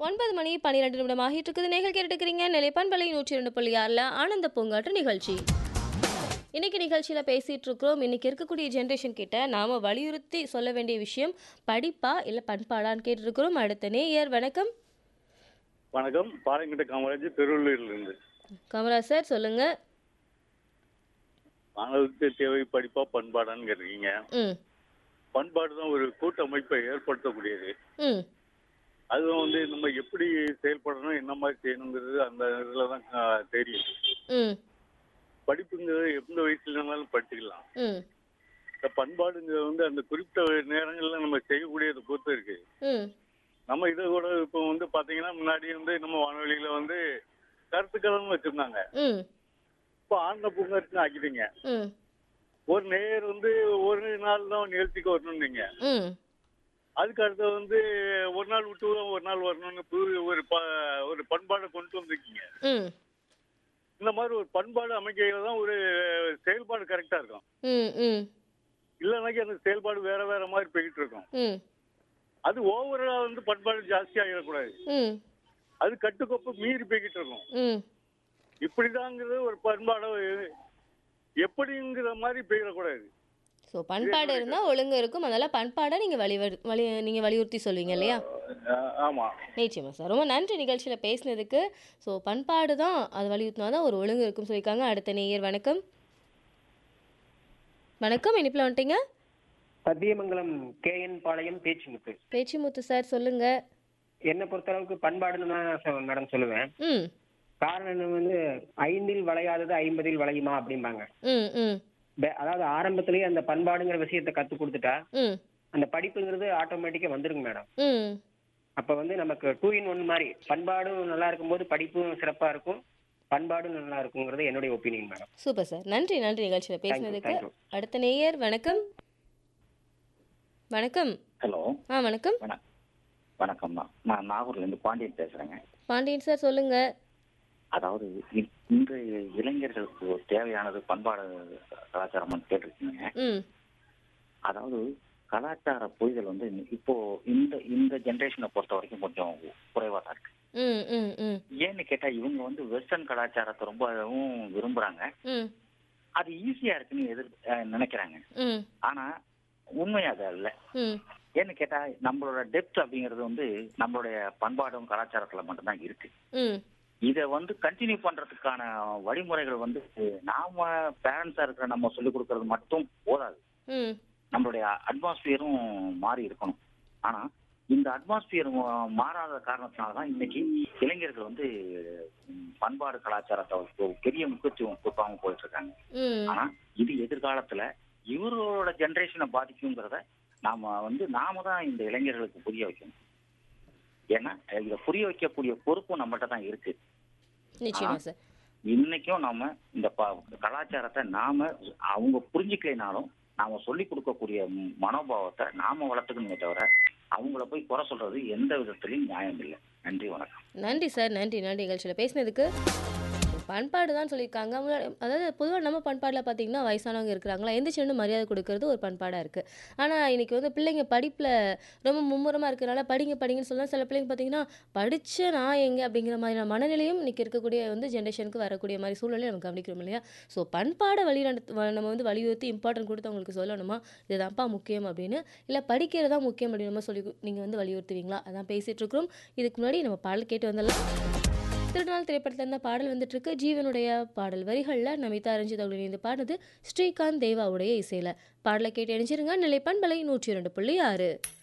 ஒன்பது மணி பன்னிரெண்டு நிமிடம் ஆகிட்டு இருக்குது நீங்கள் கேட்டுக்கிறீங்க நிலைப்பண்பலை நூற்றி ரெண்டு புள்ளி ஆறில் ஆனந்த பூங்காற்று நிகழ்ச்சி இன்னைக்கு நிகழ்ச்சியில் பேசிகிட்டு இருக்கிறோம் இன்னைக்கு இருக்கக்கூடிய ஜென்ரேஷன் கிட்ட நாம் வலியுறுத்தி சொல்ல வேண்டிய விஷயம் படிப்பா இல்லை பண்பாடான்னு கேட்டிருக்கிறோம் அடுத்த நேயர் வணக்கம் வணக்கம் பாறைங்கிட்ட காமராஜ் திருவள்ளூர்ல இருந்து கமரா சார் சொல்லுங்க மாணவருக்கு தேவை படிப்பா பண்பாடான்னு கேட்டிருக்கீங்க ம் பண்பாடு தான் ஒரு கூட்டமைப்பை ஏற்படுத்தக்கூடியது ம் அதுவும் வந்து நம்ம எப்படி செயல்படணும் என்ன மாதிரி செய்யணுங்கிறது அந்த இதில் தான் ஆ, தெரியும் ம் படிப்புங்கிறது எந்த வயசுல இருந்தாலும் படிச்சுக்கலாம் ம் இந்த பண்பாடுங்கிறது வந்து அந்த குறிப்பிட்ட நேரங்களில் நம்ம செய்யக்கூடியதை பொறுத்து இருக்கு ம் நம்ம இதை கூட இப்போ வந்து பார்த்தீங்கன்னா முன்னாடி வந்து நம்ம வானொலியில் வந்து கருத்துக்களம்னு வச்சுருந்தாங்க ம் இப்போ ஆண்ட பூங்காட்டுன்னு ஆக்கிட்டீங்க ம் ஒரு நேர் வந்து ஒரு நாள் தான் நிகழ்ச்சிக்கு வரணும்னீங்க ம் அதுக்கு அடுத்து வந்து ஒரு நாள் விட்டு ஒரு நாள் வரணும்னு புது ஒரு ப ஒரு பண்பாடை கொண்டு வந்திருக்கீங்க ம் இந்த மாதிரி ஒரு பண்பாடு அமைக்கையில தான் ஒரு செயல்பாடு கரெக்டாக இருக்கும் ம் ம் இல்லைனாக்கி அந்த செயல்பாடு வேற வேற மாதிரி போயிட்டு இருக்கும் ம் அது ஓவரா வந்து பண்பாடு ஜாஸ்தி ஆகிடக்கூடாது ம் அது கட்டுக்கோப்பு மீறி போய்கிட்டு இருக்கும் ம் இப்படிதாங்கிறது ஒரு பண்பாடை எப்படிங்கிற மாதிரி போயிடக்கூடாது ஸோ பண்பாடு இருந்தால் ஒழுங்கு இருக்கும் அதனால் பண்பாடை நீங்கள் வழி வழி நீங்கள் வலியுறுத்தி சொல்லுவீங்க இல்லையா ஆஹ் ஆமா நிச்சயமா சார் ரொம்ப நன்றி நிகழ்ச்சியில் பேசினதுக்கு ஸோ பண்பாடு தான் அது வலியுறுத்தினா தான் ஒரு ஒழுங்கு இருக்கும்னு சொல்லியிருக்காங்க அடுத்த நேயர் வணக்கம் வணக்கம் இனிப்பில் வந்துட்டீங்க சத்தியமங்கலம் கேஎன் பாளையம் பேச்சுமுத்து பேச்சிமுத்து சார் சொல்லுங்க என்னை பொறுத்தளவுக்கு பண்பாடுன்னு தான் சொ- மேடம் சொல்லுவேன் ம் காரணம் என்ன வந்து ஐந்தில் வளையாதது ஐம்பதில் வளையுமா அப்படிம்பாங்க ம் ம் பே- அதாவது ஆரம்பத்திலேயே அந்த பண்பாடுங்கிற விஷயத்தை கத்து கொடுத்துட்டா ம் அந்த படிப்புங்கிறது ஆட்டோமேட்டிக்கா வந்துருங்க மேடம் ம் அப்ப வந்து நமக்கு டூ இன் ஒன் மாதிரி பண்பாடும் நல்லா இருக்கும்போது படிப்பும் சிறப்பா இருக்கும் பண்பாடும் நல்லா இருக்குங்கிறது என்னுடைய ஒப்பீனியன் மேடம் சூப்பர் சார் நன்றி நன்றி நிகழ்ச்சியில் பேசினதுக்கு thank you. அடுத்த நேயர் வணக்கம் வணக்கம் ஹலோ ஆ வணக்கம் வணக்கம் வணக்கம்மா நான் நாகூர்லேருந்து பாண்டியன் பேசுகிறேங்க பாண்டியன் சார் சொல்லுங்க அதாவது இ- இன்றைய இளைஞர்களுக்கு ஒரு தேவையானது பண்பாடு கலாச்சாரம்னு கேட்டிருக்கீங்க ம் அதாவது கலாச்சார புரிதல் வந்து இப்போ இந்த இந்த ஜென்ரேஷனை பொறுத்த வரைக்கும் கொஞ்சம் குறைவாக தான் இருக்கு ம் ம் ம் ஏன்னு கேட்டால் இவங்க வந்து வெஸ்டர்ன் கலாச்சாரத்தை ரொம்பவும் விரும்புகிறாங்க ம் அது ஈஸியாக இருக்குன்னு எதிர் அஹ் நினைக்கிறாங்க ம் ஆனால் உண்மை அது அல்ல ம் ஏன்னு கேட்டால் நம்மளோட டெப்த் அப்படிங்கிறது வந்து நம்மளுடைய பண்பாடும் கலாச்சாரத்தில் மட்டும்தான் இருக்கு ம் இதை வந்து கண்டினியூ பண்றதுக்கான வழிமுறைகள் வந்து நாம பேரண்ட்ஸா இருக்கிற நம்ம சொல்லிக் கொடுக்கறது மட்டும் போதாது ம் நம்மளுடைய அட்மாஸ்பியரும் மாறி இருக்கணும் ஆனா இந்த அட்மாஸ்பியர் மாறாத காரணத்தினால தான் இன்னைக்கு இளைஞர்கள் வந்து ம், பண்பாடு கலாச்சாரத்தை ஒரு பெரிய முக்கியத்துவம் கொடுக்காம போயிட்டு இருக்காங்க ம் ஆனா இது எதிர்காலத்துல இவரோட ஜெனரேஷனை பாதிக்குங்கிறத நாம வந்து நாம தான் இந்த இளைஞர்களுக்கு புரிய வைக்கணும் ஏன்னா இதை புரிய வைக்கக்கூடிய பொறுப்பும் நம்மகிட்ட தான் இருக்கு நிச்சயமா சார் இன்னைக்கும் நாம இந்த ப- கலாச்சாரத்தை நாம அவங்க புரிஞ்சுக்கலைனாலும் நாம சொல்லி கொடுக்கக்கூடிய ம் மனோபாவத்தை நாம வளர்த்துக்கணுமே தவிர அவங்கள போய் குறை சொல்றது எந்த விதத்திலையும் நியாயம் இல்லை நன்றி வணக்கம் நன்றி சார் நன்றி நன்றி நிகழ்ச்சியில் பேசினதுக்கு பண்பாடு தான் சொல்லியிருக்காங்க முன்னாடி அதாவது பொதுவாக நம்ம பண்பாடில் பார்த்தீங்கன்னா வயசானவங்க இருக்கிறாங்களா எந்திரிச்சு மரியாதை கொடுக்கறது ஒரு பண்பாடாக இருக்குது ஆனால் இன்னைக்கு வந்து பிள்ளைங்க படிப்பில் ரொம்ப மும்முரமாக இருக்கிறனால படிங்க படிங்கன்னு சொல்லலாம் சில பிள்ளைங்க பார்த்தீங்கன்னா படித்த நான் எங்கே அப்படிங்கிற மாதிரியான மனநிலையும் இன்னைக்கு இருக்கக்கூடிய வந்து ஜென்ரேஷனுக்கு வரக்கூடிய மாதிரி சூழ்நிலை நம்ம கவனிக்கிறோம் இல்லையா ஸோ பண்பாடை வழி நடத்து வ- நம்ம வந்து வலியுறுத்தி இம்பார்ட்டன்ட் கொடுத்து அவங்களுக்கு சொல்லணுமா இதுதான்ப்பா முக்கியம் அப்படின்னு இல்லை படிக்கிறது தான் முக்கியம் அப்படின்னு நம்ம சொல்லி நீங்கள் வந்து வலியுறுத்துவீங்களா அதான் பேசிகிட்டு இருக்கிறோம் இதுக்கு முன்னாடி நம்ம பாடல் கேட்டு வந்துடலாம் திருநாள் திரைப்படத்தில் இருந்த பாடல் வந்துட்டு இருக்கு ஜீவனுடைய பாடல் வரிகளில் நமிதா ரஞ்சித் அவர்கள் இணைந்து பாடுனது ஸ்ரீகாந்த் தேவாவுடைய இசையில் பாடலை கேட்டு இணைஞ்சிருங்க நிலை பண்பலை நூற்றி இரண்டு புள்ளி ஆறு